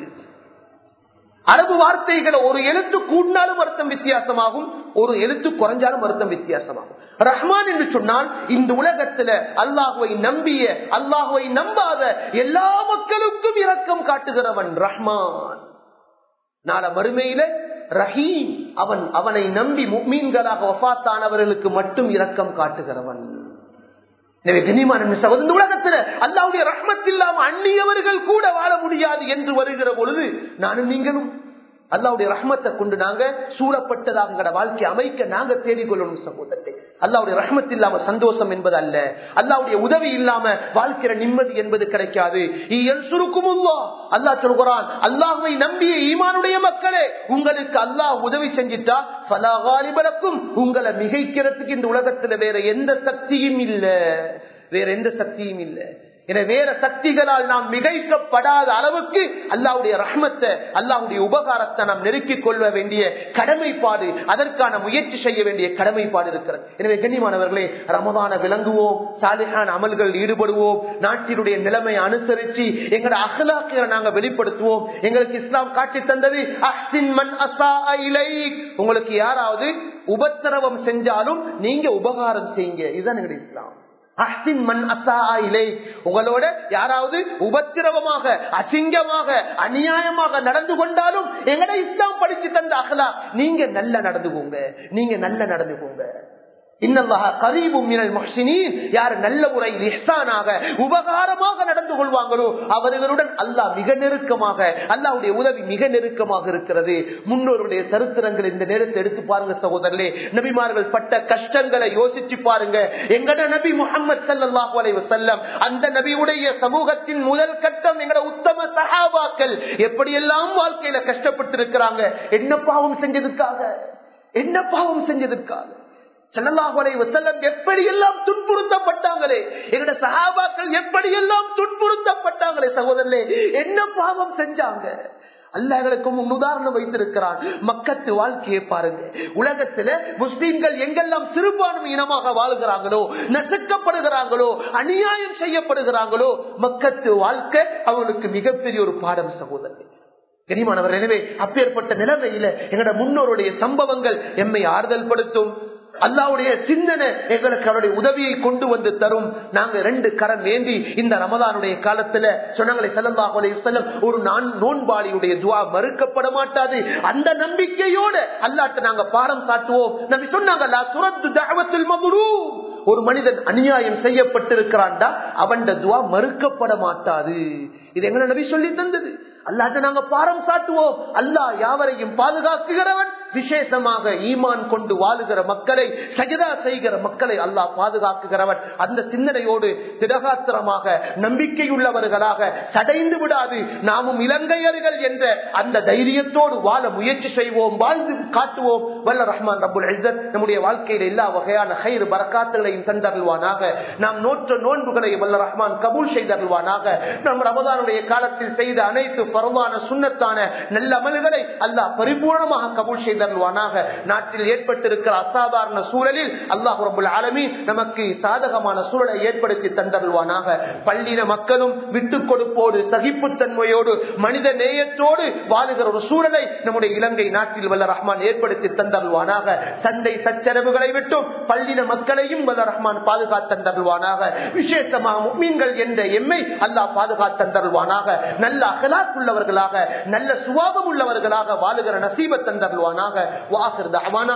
அரபு வார்த்தைகளை ஒரு எழுத்து கூடினாலும் அர்த்தம் வித்தியாசமாகும் ஒரு எழுத்து குறைஞ்சாலும் அர்த்தம் வித்தியாசமாகும் ரஹ்மான் என்று சொன்னால் இந்த உலகத்துல அல்லாஹுவை நம்பிய அல்லாஹுவை நம்பாத எல்லா மக்களுக்கும் இரக்கம் காட்டுகிறவன் ரஹ்மான் நாள மறுமையில ரஹீம் அவன் அவனை நம்பி மீன்களாக வஃத்தானவர்களுக்கு மட்டும் இரக்கம் காட்டுகிறவன் எனவே கனிமான இந்த உலகத்துல அல்லாவுடைய ரஹ்மத் இல்லாம அந்நியவர்கள் கூட வாழ முடியாது என்று வருகிற பொழுது நானும் நீங்களும் அல்லாவுடைய ரஹ்மத்தை கொண்டு நாங்க சூழப்பட்டதாக வாழ்க்கை அமைக்க நாங்க தேடிக்கொள்ளணும் சகோதரத்தை அல்லாவுடைய ரஹ்மத் இல்லாம சந்தோஷம் என்பது அல்ல அல்லாவுடைய உதவி இல்லாம வாழ்க்கிற நிம்மதி என்பது கிடைக்காது சுருக்குமுல்லா அல்லாஹ் சொல்கிறான் அல்லாஹுவை நம்பிய ஈமானுடைய மக்களே உங்களுக்கு அல்லாஹ் உதவி செஞ்சிட்டா பலாகாலிபலக்கும் உங்களை மிகைக்கிறதுக்கு இந்த உலகத்துல வேற எந்த சக்தியும் இல்ல வேற எந்த சக்தியும் இல்லை என வேற சக்திகளால் நாம் மிகைக்கப்படாத அளவுக்கு அல்லாவுடைய ரஹ்மத்தை அல்லாவுடைய உபகாரத்தை நாம் நெருக்கிக் கொள்ள வேண்டிய கடமைப்பாடு அதற்கான முயற்சி செய்ய வேண்டிய கடமைப்பாடு இருக்கிறது எனவே கண்ணியமானவர்களே ரமதான விளங்குவோம் சாலிகான அமல்கள் ஈடுபடுவோம் நாட்டினுடைய நிலைமை அனுசரிச்சு எங்களோட அகலாக்களை நாங்க வெளிப்படுத்துவோம் எங்களுக்கு இஸ்லாம் காட்டி தந்தது அஹ்சின் மன் அசா உங்களுக்கு யாராவது உபத்திரவம் செஞ்சாலும் நீங்க உபகாரம் செய்யுங்க இதுதான் எங்களுடைய இஸ்லாம் அஹ்சின் மண் அசா இலை உங்களோட யாராவது உபத்திரவமாக அசிங்கமாக அநியாயமாக நடந்து கொண்டாலும் எங்கட இஸ்லாம் படிச்சு தந்த அகலா நீங்க நல்ல நடந்துக்கோங்க நீங்க நல்ல நடந்துக்கோங்க யார் நல்ல முறையில் இஹ்சானாக உபகாரமாக நடந்து கொள்வாங்களோ அவர்களுடன் அல்லாஹ் மிக நெருக்கமாக அல்லாவுடைய உதவி மிக நெருக்கமாக இருக்கிறது முன்னோருடைய சரித்திரங்கள் இந்த நேரத்தை எடுத்து பாருங்க சகோதரர்களே நபிமார்கள் பட்ட கஷ்டங்களை யோசிச்சு பாருங்க எங்கட நபி முகமது சல்லாஹூ அலை வசல்லம் அந்த நபியுடைய சமூகத்தின் முதல் கட்டம் எங்கட உத்தம சகாபாக்கள் எப்படியெல்லாம் வாழ்க்கையில கஷ்டப்பட்டு இருக்கிறாங்க என்ன பாவம் செஞ்சதுக்காக என்ன பாவம் செஞ்சதுக்காக எப்படியெல்லாம் துன்புறுத்தப்பட்டாங்களே எங்கட சகாபாக்கள் எப்படியெல்லாம் துன்புறுத்தப்பட்டாங்களே சகோதரர்களே என்ன பாவம் செஞ்சாங்க அல்லாஹர்களுக்கும் உதாரணம் வைத்திருக்கிறான் மக்கத்து வாழ்க்கையை பாருங்க உலகத்துல முஸ்லீம்கள் எங்கெல்லாம் சிறுபான்மை இனமாக வாழ்கிறாங்களோ நசுக்கப்படுகிறாங்களோ அநியாயம் செய்யப்படுகிறாங்களோ மக்கத்து வாழ்க்கை அவங்களுக்கு மிகப்பெரிய ஒரு பாடம் சகோதரர் கனிமானவர் எனவே அப்பேற்பட்ட நிலைமையில எங்களோட முன்னோருடைய சம்பவங்கள் எம்மை ஆறுதல் படுத்தும் அல்லாவுடைய சிந்தனை எங்களுக்கு அவருடைய உதவியை கொண்டு வந்து தரும் நாங்க ரெண்டு கரம் ஏந்தி இந்த ரமதானுடைய காலத்துல சொன்னாங்களே செல்லல்லாஹு அலைஹி வஸல்லம் ஒரு நான் நோன்பாளியுடைய துவா மறுக்கப்பட மாட்டாது அந்த நம்பிக்கையோட அல்லாட்ட நாங்க பாரம் சாட்டுவோம் நபி சொன்னாங்க லா துரத்து தஅவத்துல் மظلوم ஒரு மனிதன் அநியாயம் செய்யப்பட்டிருக்கிறான்டா அவன் துவா மறுக்கப்பட மாட்டாது இது எங்க நபி சொல்லி தந்தது அல்லாட்ட நாங்க பாரம் சாட்டுவோம் அல்லாஹ் யாவரையும் பாதுகாக்குகிறவன் விசேஷமாக ஈமான் கொண்டு வாழுகிற மக்களை சஜதா செய்கிற மக்களை அல்லாஹ் பாதுகாக்குகிறவன் அந்த சிந்தனையோடு திடகாத்திரமாக நம்பிக்கையுள்ளவர்களாக சடைந்து விடாது நாமும் இலங்கையர்கள் என்ற அந்த தைரியத்தோடு வாழ முயற்சி செய்வோம் வாழ்ந்து காட்டுவோம் வல்ல ரஹ்மான் ரபுல் இஸ்ஸத் நம்முடைய வாழ்க்கையில் எல்லா வகையான கயிறு பரக்காத்துகளையும் தந்தருள்வானாக நாம் நோற்ற நோன்புகளை வல்ல ரஹ்மான் கபூல் செய்தருள்வானாக நம் ரமதானுடைய காலத்தில் செய்த அனைத்து பரவான சுண்ணத்தான நல்ல அமல்களை அல்லாஹ் பரிபூர்ணமாக கபூல் செய்தருள்வானாக நாட்டில் ஏற்பட்டிருக்கிற அசாதாரண சூழலில் அல்லாஹ் ரபுல் ஆலமி நமக்கு சாதகமான சூழலை ஏற்படுத்தி தந்தருள்வானாக பள்ளின மக்களும் விட்டு கொடுப்போடு சகிப்புத்தன்மையோடு மனித நேயத்தோடு வாழுகிற ஒரு சூழலை நம்முடைய இலங்கை நாட்டில் வல்ல ரஹ்மான் ஏற்படுத்தி தந்தருள்வானாக சண்டை சச்சரவுகளை விட்டும் பள்ளின மக்களையும் வல்ல ரஹ்மான் பாதுகாத்தந்தருள்வானாக விசேஷமாக மீன்கள் என்ற எம்மை அல்லாஹ் பாதுகாத்தந்தருள்வானாக நல்ல அகலாக்குள்ளவர்களாக நல்ல சுவாபம் உள்ளவர்களாக வாழுகிற நசீப தந்தருள்வானாக வாசிர் தவானா